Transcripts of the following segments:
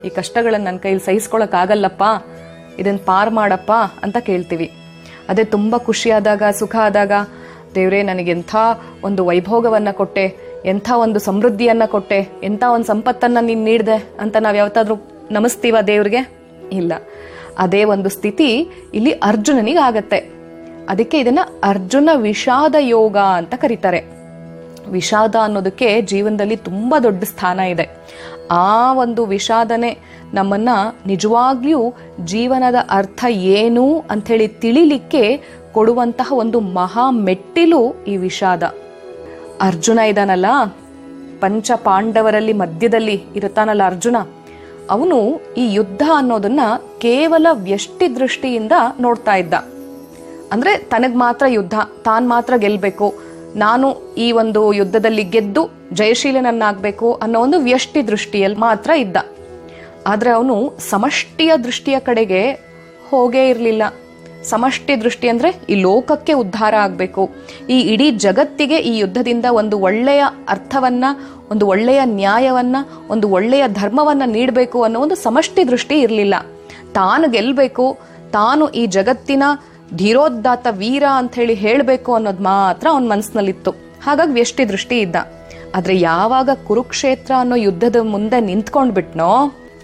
ಈ ಕಷ್ಟಗಳನ್ನ ನನ್ನ ಕೈಲಿ ಸಹಿಸ್ಕೊಳಕ್ ಆಗಲ್ಲಪ್ಪ ಇದನ್ನ ಪಾರ್ ಮಾಡಪ್ಪ ಅಂತ ಕೇಳ್ತೀವಿ ಅದೇ ತುಂಬಾ ಖುಷಿಯಾದಾಗ ಸುಖ ಆದಾಗ ದೇವ್ರೇ ನನಗೆ ಎಂಥ ಒಂದು ವೈಭೋಗವನ್ನ ಕೊಟ್ಟೆ ಎಂಥ ಒಂದು ಸಮೃದ್ಧಿಯನ್ನ ಕೊಟ್ಟೆ ಎಂಥ ಒಂದು ಸಂಪತ್ತನ್ನ ನೀನ್ ನೀಡ್ದೆ ಅಂತ ನಾವ್ ಯಾವತ್ತಾದ್ರೂ ನಮಸ್ತೀವ ದೇವ್ರಿಗೆ ಇಲ್ಲ ಅದೇ ಒಂದು ಸ್ಥಿತಿ ಇಲ್ಲಿ ಅರ್ಜುನನಿಗೆ ಆಗತ್ತೆ ಅದಕ್ಕೆ ಇದನ್ನ ಅರ್ಜುನ ವಿಷಾದ ಯೋಗ ಅಂತ ಕರೀತಾರೆ ವಿಷಾದ ಅನ್ನೋದಕ್ಕೆ ಜೀವನದಲ್ಲಿ ತುಂಬಾ ದೊಡ್ಡ ಸ್ಥಾನ ಇದೆ ಆ ಒಂದು ವಿಷಾದನೆ ನಮ್ಮನ್ನ ನಿಜವಾಗ್ಲೂ ಜೀವನದ ಅರ್ಥ ಏನು ಅಂಥೇಳಿ ತಿಳಿಲಿಕ್ಕೆ ಕೊಡುವಂತಹ ಒಂದು ಮಹಾ ಮೆಟ್ಟಿಲು ಈ ವಿಷಾದ ಅರ್ಜುನ ಇದಾನಲ್ಲ ಪಂಚ ಪಾಂಡವರಲ್ಲಿ ಮಧ್ಯದಲ್ಲಿ ಇರುತ್ತಾನಲ್ಲ ಅರ್ಜುನ ಅವನು ಈ ಯುದ್ಧ ಅನ್ನೋದನ್ನ ಕೇವಲ ವ್ಯಷ್ಟಿ ದೃಷ್ಟಿಯಿಂದ ನೋಡ್ತಾ ಇದ್ದ ಅಂದ್ರೆ ತನಗ್ ಮಾತ್ರ ಯುದ್ಧ ತಾನ್ ಮಾತ್ರ ಗೆಲ್ಬೇಕು ನಾನು ಈ ಒಂದು ಯುದ್ಧದಲ್ಲಿ ಗೆದ್ದು ಜಯಶೀಲನನ್ನಾಗಬೇಕು ಅನ್ನೋ ಒಂದು ವ್ಯಷ್ಟಿ ದೃಷ್ಟಿಯಲ್ಲಿ ಮಾತ್ರ ಇದ್ದ ಆದ್ರೆ ಅವನು ಸಮಷ್ಟಿಯ ದೃಷ್ಟಿಯ ಕಡೆಗೆ ಹೋಗೇ ಇರಲಿಲ್ಲ ಸಮಷ್ಟಿ ದೃಷ್ಟಿ ಅಂದ್ರೆ ಈ ಲೋಕಕ್ಕೆ ಉದ್ಧಾರ ಆಗಬೇಕು ಈ ಇಡೀ ಜಗತ್ತಿಗೆ ಈ ಯುದ್ಧದಿಂದ ಒಂದು ಒಳ್ಳೆಯ ಅರ್ಥವನ್ನ ಒಂದು ಒಳ್ಳೆಯ ನ್ಯಾಯವನ್ನ ಒಂದು ಒಳ್ಳೆಯ ಧರ್ಮವನ್ನ ನೀಡಬೇಕು ಅನ್ನೋ ಒಂದು ಸಮಷ್ಟಿ ದೃಷ್ಟಿ ಇರಲಿಲ್ಲ ತಾನು ಗೆಲ್ಬೇಕು ತಾನು ಈ ಜಗತ್ತಿನ ಧೀರೋದ್ದಾತ ವೀರ ಅಂತ ಹೇಳಿ ಹೇಳಬೇಕು ಅನ್ನೋದು ಮಾತ್ರ ಅವನ ಮನಸ್ಸಿನಲ್ಲಿತ್ತು ಹಾಗಾಗಿ ವ್ಯಷ್ಟಿ ದೃಷ್ಟಿ ಇದ್ದ ಆದ್ರೆ ಯಾವಾಗ ಕುರುಕ್ಷೇತ್ರ ಅನ್ನೋ ಯುದ್ಧದ ಮುಂದೆ ನಿಂತ್ಕೊಂಡ್ಬಿಟ್ನೋ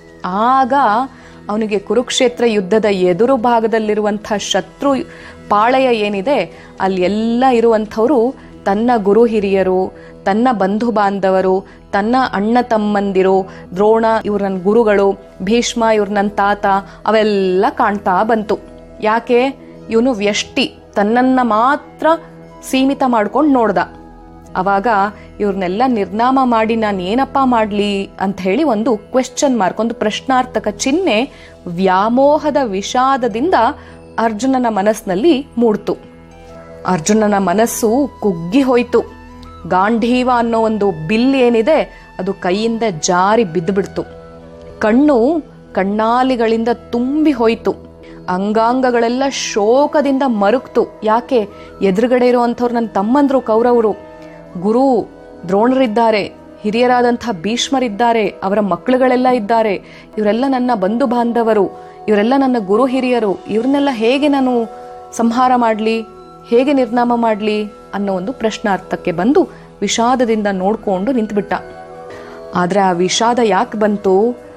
ಆಗ ಅವನಿಗೆ ಕುರುಕ್ಷೇತ್ರ ಯುದ್ಧದ ಎದುರು ಭಾಗದಲ್ಲಿರುವಂಥ ಶತ್ರು ಪಾಳೆಯ ಏನಿದೆ ಅಲ್ಲಿ ಎಲ್ಲ ಇರುವಂಥವರು ತನ್ನ ಗುರು ಹಿರಿಯರು ತನ್ನ ಬಂಧು ಬಾಂಧವರು ತನ್ನ ಅಣ್ಣ ತಮ್ಮಂದಿರು ದ್ರೋಣ ಇವ್ರ ನನ್ನ ಗುರುಗಳು ಭೀಷ್ಮ ಇವ್ರ ನನ್ನ ತಾತ ಅವೆಲ್ಲ ಕಾಣ್ತಾ ಬಂತು ಯಾಕೆ ಇವನು ವ್ಯಷ್ಟಿ ತನ್ನನ್ನ ಮಾತ್ರ ಸೀಮಿತ ಮಾಡ್ಕೊಂಡು ನೋಡ್ದ ಅವಾಗ ಇವ್ರನ್ನೆಲ್ಲ ನಿರ್ನಾಮ ಮಾಡಿ ನಾನು ಏನಪ್ಪ ಮಾಡ್ಲಿ ಅಂತ ಹೇಳಿ ಒಂದು ಕ್ವೆಶ್ಚನ್ ಮಾರ್ಕ್ ಒಂದು ಪ್ರಶ್ನಾರ್ಥಕ ಚಿಹ್ನೆ ವ್ಯಾಮೋಹದ ವಿಷಾದದಿಂದ ಅರ್ಜುನನ ಮನಸ್ಸಿನಲ್ಲಿ ಮೂಡ್ತು ಅರ್ಜುನನ ಮನಸ್ಸು ಕುಗ್ಗಿ ಹೋಯ್ತು ಗಾಂಧೀವ ಅನ್ನೋ ಒಂದು ಬಿಲ್ ಏನಿದೆ ಅದು ಕೈಯಿಂದ ಜಾರಿ ಬಿದ್ದುಬಿಡ್ತು ಕಣ್ಣು ಕಣ್ಣಾಲಿಗಳಿಂದ ತುಂಬಿ ಹೋಯ್ತು ಅಂಗಾಂಗಗಳೆಲ್ಲ ಶೋಕದಿಂದ ಮರುಗ್ತು ಯಾಕೆ ಎದುರುಗಡೆ ಇರುವಂಥವ್ರು ನನ್ನ ತಮ್ಮಂದ್ರು ಕೌರವರು ಗುರು ದ್ರೋಣರಿದ್ದಾರೆ ಹಿರಿಯರಾದಂಥ ಭೀಷ್ಮರಿದ್ದಾರೆ ಅವರ ಮಕ್ಕಳುಗಳೆಲ್ಲ ಇದ್ದಾರೆ ಇವರೆಲ್ಲ ನನ್ನ ಬಂಧು ಬಾಂಧವರು ಇವರೆಲ್ಲ ನನ್ನ ಗುರು ಹಿರಿಯರು ಇವ್ರನ್ನೆಲ್ಲ ಹೇಗೆ ನಾನು ಸಂಹಾರ ಮಾಡಲಿ ಹೇಗೆ ನಿರ್ನಾಮ ಮಾಡಲಿ ಅನ್ನೋ ಒಂದು ಪ್ರಶ್ನಾರ್ಥಕ್ಕೆ ಬಂದು ವಿಷಾದದಿಂದ ನೋಡ್ಕೊಂಡು ನಿಂತುಬಿಟ್ಟ ಆದ್ರೆ ಆ ವಿಷಾದ ಯಾಕೆ ಬಂತು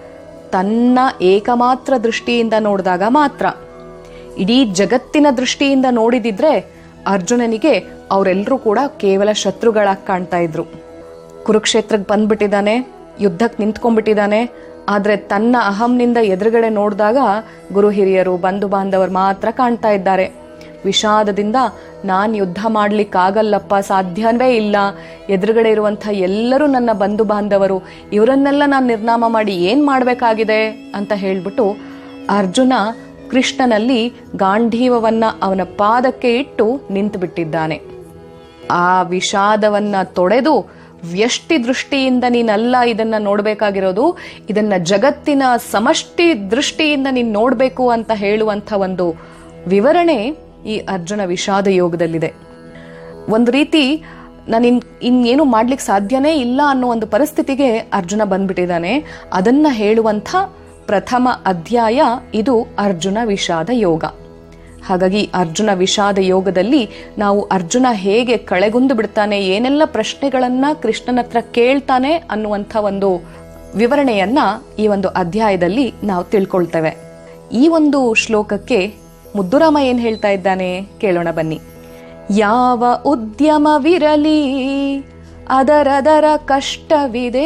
ತನ್ನ ಏಕಮಾತ್ರ ದೃಷ್ಟಿಯಿಂದ ನೋಡಿದಾಗ ಮಾತ್ರ ಇಡೀ ಜಗತ್ತಿನ ದೃಷ್ಟಿಯಿಂದ ನೋಡಿದಿದ್ರೆ ಅರ್ಜುನನಿಗೆ ಅವರೆಲ್ಲರೂ ಕೂಡ ಕೇವಲ ಶತ್ರುಗಳಾಗಿ ಕಾಣ್ತಾ ಇದ್ರು ಕುರುಕ್ಷೇತ್ರಕ್ಕೆ ಬಂದ್ಬಿಟ್ಟಿದ್ದಾನೆ ಯುದ್ಧಕ್ಕೆ ನಿಂತ್ಕೊಂಡ್ಬಿಟ್ಟಿದ್ದಾನೆ ಆದ್ರೆ ತನ್ನ ಅಹಂನಿಂದ ಎದುರುಗಡೆ ನೋಡಿದಾಗ ಗುರು ಹಿರಿಯರು ಬಂಧು ಬಾಂಧವರು ಮಾತ್ರ ಕಾಣ್ತಾ ಇದ್ದಾರೆ ವಿಷಾದದಿಂದ ನಾನ್ ಯುದ್ಧ ಮಾಡ್ಲಿಕ್ಕಾಗಲ್ಲಪ್ಪ ಸಾಧ್ಯವೇ ಇಲ್ಲ ಎದುರುಗಡೆ ಇರುವಂಥ ಎಲ್ಲರೂ ನನ್ನ ಬಂಧು ಬಾಂಧವರು ಇವರನ್ನೆಲ್ಲ ನಾನು ನಿರ್ನಾಮ ಮಾಡಿ ಏನ್ ಮಾಡ್ಬೇಕಾಗಿದೆ ಅಂತ ಹೇಳ್ಬಿಟ್ಟು ಅರ್ಜುನ ಕೃಷ್ಣನಲ್ಲಿ ಗಾಂಧೀವವನ್ನ ಅವನ ಪಾದಕ್ಕೆ ಇಟ್ಟು ನಿಂತು ಬಿಟ್ಟಿದ್ದಾನೆ ಆ ವಿಷಾದವನ್ನ ತೊಡೆದು ವ್ಯಷ್ಟಿ ದೃಷ್ಟಿಯಿಂದ ನೀನಲ್ಲ ಇದನ್ನ ನೋಡ್ಬೇಕಾಗಿರೋದು ಇದನ್ನ ಜಗತ್ತಿನ ಸಮಷ್ಟಿ ದೃಷ್ಟಿಯಿಂದ ನೀನ್ ನೋಡ್ಬೇಕು ಅಂತ ಹೇಳುವಂತ ಒಂದು ವಿವರಣೆ ಈ ಅರ್ಜುನ ವಿಷಾದ ಯೋಗದಲ್ಲಿದೆ ಒಂದು ರೀತಿ ನಾನು ಇನ್ ಇನ್ನೇನು ಮಾಡ್ಲಿಕ್ಕೆ ಸಾಧ್ಯನೇ ಇಲ್ಲ ಅನ್ನೋ ಒಂದು ಪರಿಸ್ಥಿತಿಗೆ ಅರ್ಜುನ ಬಂದ್ಬಿಟ್ಟಿದ್ದಾನೆ ಅದನ್ನ ಹೇಳುವಂಥ ಪ್ರಥಮ ಅಧ್ಯಾಯ ಇದು ಅರ್ಜುನ ವಿಷಾದ ಯೋಗ ಹಾಗಾಗಿ ಅರ್ಜುನ ವಿಷಾದ ಯೋಗದಲ್ಲಿ ನಾವು ಅರ್ಜುನ ಹೇಗೆ ಕಳೆಗುಂದು ಬಿಡ್ತಾನೆ ಏನೆಲ್ಲ ಪ್ರಶ್ನೆಗಳನ್ನ ಕೃಷ್ಣನ ಹತ್ರ ಕೇಳ್ತಾನೆ ಅನ್ನುವಂಥ ಒಂದು ವಿವರಣೆಯನ್ನ ಈ ಒಂದು ಅಧ್ಯಾಯದಲ್ಲಿ ನಾವು ತಿಳ್ಕೊಳ್ತೇವೆ ಈ ಒಂದು ಶ್ಲೋಕಕ್ಕೆ ಮುದ್ದುರಾಮ ಏನ್ ಹೇಳ್ತಾ ಇದ್ದಾನೆ ಕೇಳೋಣ ಬನ್ನಿ ಯಾವ ಉದ್ಯಮವಿರಲಿ ಅದರದರ ಕಷ್ಟವಿದೆ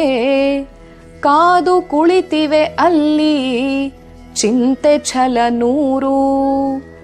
ಕಾದು ಕುಳಿತಿವೆ ಅಲ್ಲಿ ಚಿಂತೆ ಛಲ ನೂರು